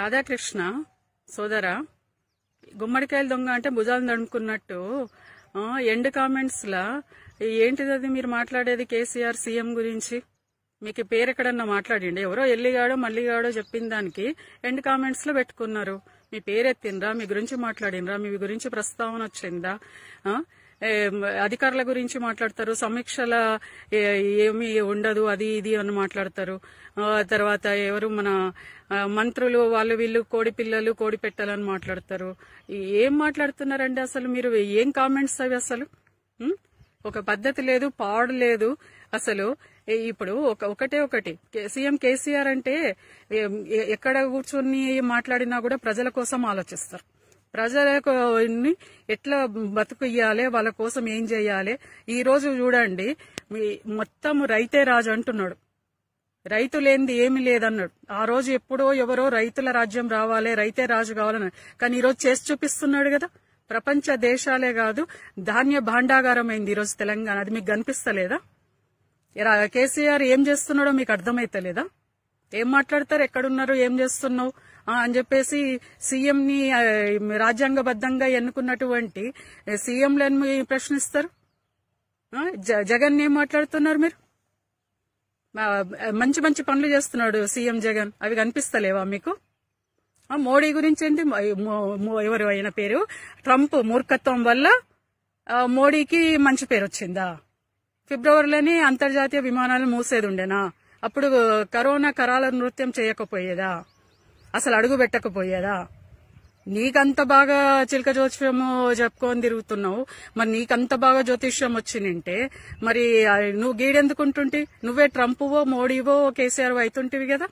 రాధాకృష్ణ సోదరా గుమ్మడికాయల దొంగ అంటే భుజాలు నడుముకున్నట్టు ఆ, ఎండ్ కామెంట్స్ లా ఏంటిది అది మీరు మాట్లాడేది కేసీఆర్ సీఎం గురించి మీకు పేరు ఎక్కడన్నా మాట్లాడిండి ఎవరో ఎల్లిగాడో మల్లిగాడో చెప్పిన దానికి ఎండ్ కామెంట్స్ లో పెట్టుకున్నారు మీ పేరు ఎత్తిండ్రా మీ గురించి మాట్లాడినరా మీ గురించి ప్రస్తావన వచ్చిందా ఆ? ఏం, అధికారుల గురించి మాట్లాడతారు సమీక్షల ఏ- ఏమీ ఉండదు అది ఇది అని మాట్లాడతారు ఆ, తర్వాత ఎవరు మన ఆ, మంత్రులు వాళ్ళు వీళ్ళు కోడి పిల్లలు కోడి పెట్టాలని మాట్లాడతారు ఈ- ఏం మాట్లాడుతున్నారండి అసలు మీరు ఏం కామెంట్స్ అవి అసలు ఉం? ఒక పద్ధతి లేదు పాడు లేదు అసలు ఏ- ఇప్పుడు ఒక ఒకటే ఒకటి కే- సీఎం కేసీఆర్ అంటే ఏ- ఎ- ఎక్కడ కూర్చొని మాట్లాడినా కూడా ప్రజల కోసం ఆలోచిస్తారు ప్రజలకు ని ఎట్లా బతుకు ఇయ్యాలి వాళ్ళ కోసం ఏం చేయాలి ఈ రోజు చూడండి మీ మొత్తం రైతే రాజు అంటున్నాడు రైతు లేనిది ఏమీ లేదన్నాడు ఆ రోజు ఎప్పుడో ఎవరో రైతుల రాజ్యం రావాలి రైతే రాజు కావాలన్నాడు కానీ ఈ రోజు చేసి చూపిస్తున్నాడు కదా ప్రపంచ దేశాలే కాదు ధాన్య భాండాగారం అయింది ఈ రోజు తెలంగాణ అది మీకు కనిపిస్తలేదా ఇలా కేసీఆర్ ఏం చేస్తున్నాడో మీకు అర్థమైతలేదా ఏం మాట్లాడతారు ఎక్కడున్నారు ఏం చేస్తున్నావు ఆ, అని చెప్పేసి సీఎం ని ఆ, రాజ్యాంగబద్ధంగా ఎన్నుకున్నటువంటి సీఎంలను ప్రశ్నిస్తారు ఆ, జ- జగన్ ఏం మాట్లాడుతున్నారు మీరు ఆ, మంచి మంచి పనులు చేస్తున్నాడు సీఎం జగన్ అవి కనిపిస్తలేవా మీకు ఆ, మోడీ గురించి ఏంటి మో- మో- ఎవరు అయిన పేరు ట్రంప్ మూర్ఖత్వం వల్ల ఆ, మోడీకి మంచి పేరు వచ్చిందా ఫిబ్రవరిలోనే అంతర్జాతీయ విమానాలు మూసేది ఉండేనా అప్పుడు కరోనా కరాల నృత్యం చేయకపోయేదా అసలు అడుగు పెట్టకపోయేదా నీకంత బాగా చిలక జ్యోతిష్యము చెప్పుకొని తిరుగుతున్నావు మరి నీకంత బాగా జ్యోతిష్యం వచ్చిందంటే మరి ఆ, నువ్వు గీడెందుకుంటుంటి నువ్వే ట్రంప్వో మోడీవో కేసీఆర్ అవుతుంటివి కదా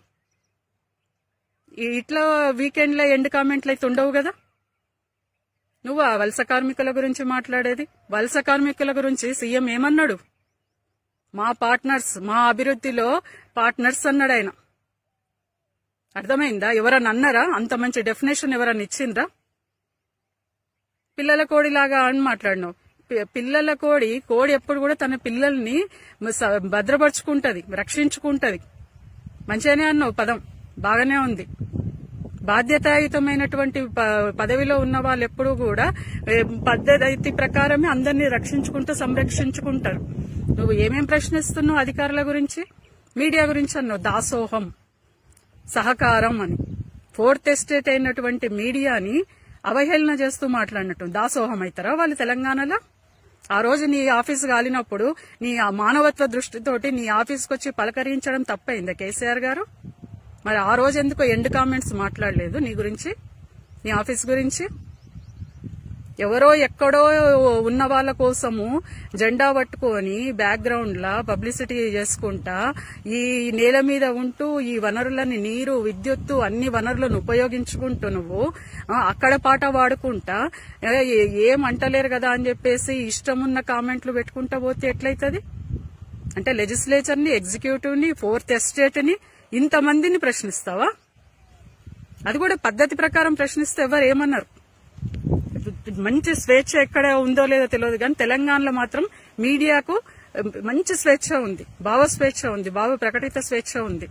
ఈ- ఇట్లా వీకెండ్ లో ఎండ్ కామెంట్లు అయితే ఉండవు కదా నువ్వు ఆ వలస కార్మికుల గురించి మాట్లాడేది వలస కార్మికుల గురించి సీఎం ఏమన్నాడు మా పార్ట్నర్స్ మా అభివృద్ధిలో పార్ట్నర్స్ అన్నాడు ఆయన అర్థమైందా ఎవరన్నా అన్నారా అంత మంచి డెఫినేషన్ ఎవరన్నా ఇచ్చిండ్రా పిల్లల కోడిలాగా అని మాట్లాడినావు పి- పిల్లల కోడి కోడి ఎప్పుడు కూడా తన పిల్లల్ని స- భద్రపరుచుకుంటది రక్షించుకుంటది మంచిగానే అన్నావు పదం బాగానే ఉంది బాధ్యతాయుతమైనటువంటి ప- పదవిలో ఉన్న వాళ్ళు ఎప్పుడూ కూడా ఏ, పద్ధతి ప్రకారమే అందరినీ రక్షించుకుంటూ సంరక్షించుకుంటారు నువ్వు ఏమేం ప్రశ్నిస్తున్నావు అధికారుల గురించి మీడియా గురించి అన్నావు దాసోహం సహకారం అని ఫోర్త్ ఎస్టేట్ అయినటువంటి మీడియాని అవహేళన చేస్తూ మాట్లాడినట్టు దాసోహం అవుతారా వాళ్ళు తెలంగాణలో ఆ రోజు నీ ఆఫీస్ కాలినప్పుడు నీ ఆ మానవత్వ దృష్టితోటి నీ ఆఫీస్కి వచ్చి పలకరించడం తప్పైందా కేసీఆర్ గారు మరి ఆ రోజు ఎందుకో ఎండ్ కామెంట్స్ మాట్లాడలేదు నీ గురించి నీ ఆఫీస్ గురించి ఎవరో ఎక్కడో ఉన్న వాళ్ళ కోసము జెండా పట్టుకొని బ్యాక్గ్రౌండ్ లా పబ్లిసిటీ చేసుకుంటా ఈ నేల మీద ఉంటూ ఈ వనరులని నీరు విద్యుత్తు అన్ని వనరులను ఉపయోగించుకుంటూ నువ్వు ఆ, అక్కడ పాట పాడుకుంటా ఏ- ఏ- ఏం అంటలేరు కదా అని చెప్పేసి ఇష్టమున్న కామెంట్లు పెట్టుకుంటా పోతే ఎట్లయితది అంటే లెజిస్లేచర్ ని ఎగ్జిక్యూటివ్ ని ఫోర్త్ ఎస్టేట్ ని ఇంతమందిని ప్రశ్నిస్తావా అది కూడా పద్ధతి ప్రకారం ప్రశ్నిస్తే ఎవరు ఏమన్నారు మంచి స్వేచ్ఛ ఎక్కడ ఉందో లేదో తెలియదు కానీ తెలంగాణలో మాత్రం మీడియాకు మంచి స్వేచ్ఛ ఉంది భావ స్వేచ్ఛ ఉంది భావ ప్రకటిత స్వేచ్ఛ ఉంది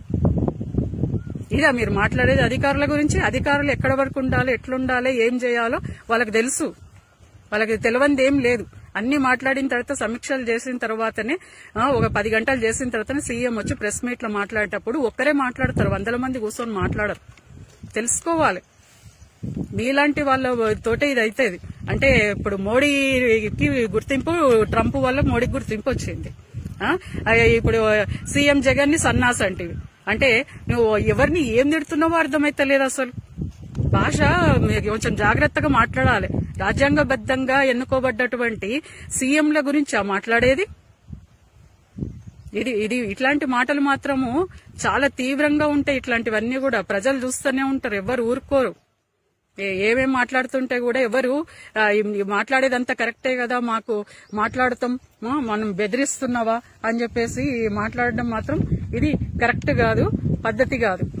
ఇదా మీరు మాట్లాడేది అధికారుల గురించి అధికారులు ఎక్కడ వరకు ఉండాలి ఎట్లుండాలి ఏం చేయాలో వాళ్ళకి తెలుసు వాళ్ళకి తెలియంది ఏం లేదు అన్ని మాట్లాడిన తర్వాత సమీక్షలు చేసిన తర్వాతనే ఆ, ఒక పది గంటలు చేసిన తర్వాతనే సీఎం వచ్చి ప్రెస్ మీట్ లో మాట్లాడేటప్పుడు ఒక్కరే మాట్లాడతారు వందల మంది కూర్చొని మాట్లాడరు తెలుసుకోవాలి మీలాంటి వాళ్ళ తోటే ఇది అవుతుంది అంటే ఇప్పుడు మోడీకి గుర్తింపు ట్రంప్ వల్ల మోడీకి గుర్తింపు వచ్చింది ఆ? ఆ, ఇప్పుడు సీఎం జగన్ ని సన్నాస్ అంటివి అంటే నువ్వు ఎవరిని ఏం తిడుతున్నావో అర్థమైతలేదు అసలు భాష మీరు కొంచెం జాగ్రత్తగా మాట్లాడాలి రాజ్యాంగబద్ధంగా ఎన్నుకోబడ్డటువంటి సీఎంల గురించి ఆ మాట్లాడేది ఇది ఇది ఇట్లాంటి మాటలు మాత్రము చాలా తీవ్రంగా ఉంటాయి ఇట్లాంటివన్నీ కూడా ప్రజలు చూస్తూనే ఉంటారు ఎవరు ఊరుకోరు ఏ- ఏమేం మాట్లాడుతుంటే కూడా ఎవరు ఆ, ఈ మాట్లాడేదంతా కరెక్టే కదా మాకు మాట్లాడుతాం ఆ, మనం బెదిరిస్తున్నావా అని చెప్పేసి మాట్లాడడం మాత్రం ఇది కరెక్ట్ కాదు పద్ధతి కాదు